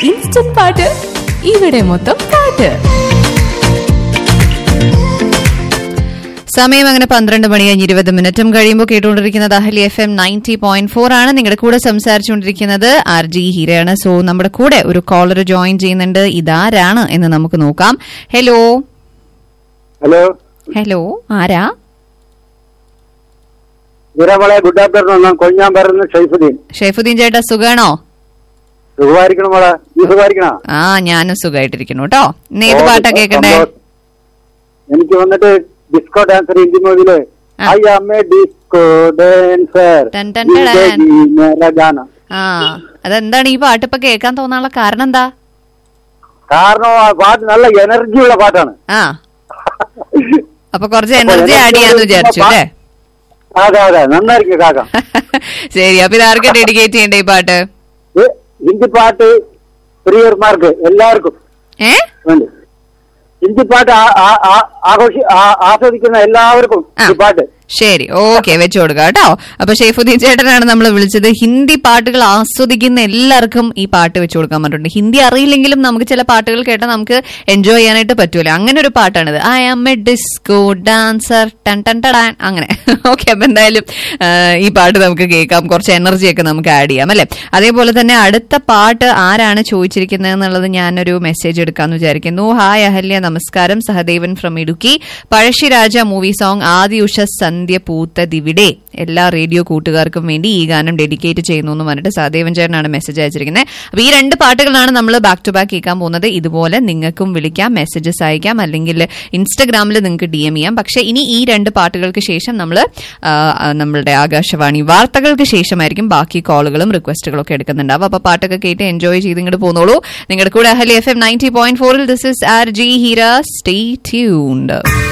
Instant പാട്ട് ഇവിടെ മൊത്തം പാട്ട് സമയം അങ്ങനെ പന്ത്രണ്ട് മണി കഴിഞ്ഞ് ഇരുപത് മിനിറ്റും കഴിയുമ്പോൾ കേട്ടുകൊണ്ടിരിക്കുന്നത് Ahalia F M ninety point four ആണ് നിങ്ങളുടെ കൂടെ സംസാരിച്ചുകൊണ്ടിരിക്കുന്നത് ആർ ജി ഹീരയാണ് സോ നമ്മുടെ കൂടെ ഒരു കോളർ ജോയിൻ ചെയ്യുന്നുണ്ട് ഇതാരാണ് എന്ന് നമുക്ക് നോക്കാം ഹലോ ഹലോ ഹലോ ആരാ നിരമളെ ഗുഡ് ആഫ്റ്റർനൂൺ ഞാൻ കൊഞ്ഞാൻ പറയുന്ന ഷൈഫുദ്ദീൻ ഷെഫുദ്ദീൻ ചേട്ടാ സുഖാണോ സുഖമായിരിക്കണം മോളെ നീ സുഖമായിരിക്കണ ആ ഞാനും സുഖമായിട്ടിരിക്കുന്നു കേട്ടോ ഇന്ന് ഏത് പാട്ടാ കേൾക്കണ്ടേ എനിക്ക് വന്നിട്ട് ഡിസ്കോ ഡാൻസർ ഹിന്ദി മൂവിയില് ആ. I am a disco dancer ടൻ ടൻ ടടാൻ. ഗാനം ആ അതെന്താണ് ഈ പാട്ട് ഇപ്പൊ കേൾക്കാൻ തോന്നാനുള്ള കാരണം എന്താ കാരണം ആ പാട്ട് നല്ല എനർജി ഉള്ള പാട്ടാണ് ആ അപ്പൊ കുറച്ച് എനർജി ആഡ് ചെയ്യാന്ന് വിചാരിച്ചു അല്ലേ അതെ അതെ നന്നായിരിക്കും കാക്ക ശരി അപ്പൊ ഇതാർക്കും ഡെഡിക്കേറ്റ് ചെയ്യണ്ടേ ഈ പാട്ട് ഏ, ഹിന്ദി പാട്ട് പ്രിയർമാർക്ക് എല്ലാവർക്കും ഏ വേണ്ടി ഹിന്ദി പാട്ട് ആ- ആ- ആ- ആഘോഷി ആ- ആസ്വദിക്കുന്ന എല്ലാവർക്കും ആ. ഈ പാട്ട് ശരി ഓക്കെ വെച്ചു കൊടുക്കാം കേട്ടോ അപ്പൊ ഷെയ്ഫുദ്ദീൻ ചേട്ടനാണ് നമ്മൾ വിളിച്ചത് ഹിന്ദി പാട്ടുകൾ ആസ്വദിക്കുന്ന എല്ലാവർക്കും ഈ പാട്ട് വെച്ചു കൊടുക്കാൻ പറഞ്ഞിട്ടുണ്ട് ഹിന്ദി അറിയില്ലെങ്കിലും നമുക്ക് ചില പാട്ടുകൾ കേട്ടാൽ നമുക്ക് എൻജോയ് ചെയ്യാനായിട്ട് പറ്റൂല അങ്ങനെ ഒരു പാട്ടാണിത് I am a disco dancer ടൺ ടൺ ടടാൻ അങ്ങനെ ഓക്കെ അപ്പൊ എന്തായാലും ആ, ഈ പാട്ട് നമുക്ക് കേൾക്കാം കുറച്ച് എനർജി ഒക്കെ നമുക്ക് ആഡ് ചെയ്യാം അല്ലെ അതേപോലെ തന്നെ അടുത്ത പാട്ട് ആരാണ് ചോദിച്ചിരിക്കുന്നത് എന്നുള്ളത് ഞാനൊരു മെസ്സേജ് എടുക്കാന്ന് വിചാരിക്കുന്നു ഹായ് അഹല്യ നമസ്കാരം Sahadevan from Idukki Pazhassiraja movie song ആദി ഉഷ സന്ധ്യ പൂത്തതിവിടെ എല്ലാ റേഡിയോ കൂട്ടുകാർക്കും വേണ്ടി ഈ ഗാനം ഡെഡിക്കേറ്റ് ചെയ്യുന്നു എന്ന് പറഞ്ഞിട്ട് സഹദേവൻ ചേട്ടനാണ് മെസ്സേജ് അയച്ചിരിക്കുന്നത് അപ്പൊ ഈ രണ്ട് പാട്ടുകളാണ് നമ്മൾ ബാക്ക് ടു ബാക്ക് കേൾക്കാൻ പോകുന്നത് ഇതുപോലെ നിങ്ങൾക്കും വിളിക്കാം മെസ്സേജസ് അയക്കാം അല്ലെങ്കിൽ ഇൻസ്റ്റഗ്രാമിൽ നിങ്ങൾക്ക് ഡി എം ചെയ്യാം പക്ഷേ ഇനി ഈ രണ്ട് പാട്ടുകൾക്ക് ശേഷം നമ്മൾ നമ്മളുടെ ആകാശവാണി വാർത്തകൾക്ക് ശേഷമായിരിക്കും ബാക്കി കോളുകളും റിക്വസ്റ്റുകളും ഒക്കെ എടുക്കുന്നുണ്ടാവും അപ്പൊ പാട്ടൊക്കെ കേട്ട് എൻജോയ് ചെയ്ത് ഇങ്ങോട്ട് പോന്നോളൂ നിങ്ങളുടെ കൂടെ Ahalia F M ninety point ഫോറിൽ this is R G Heera stay tuned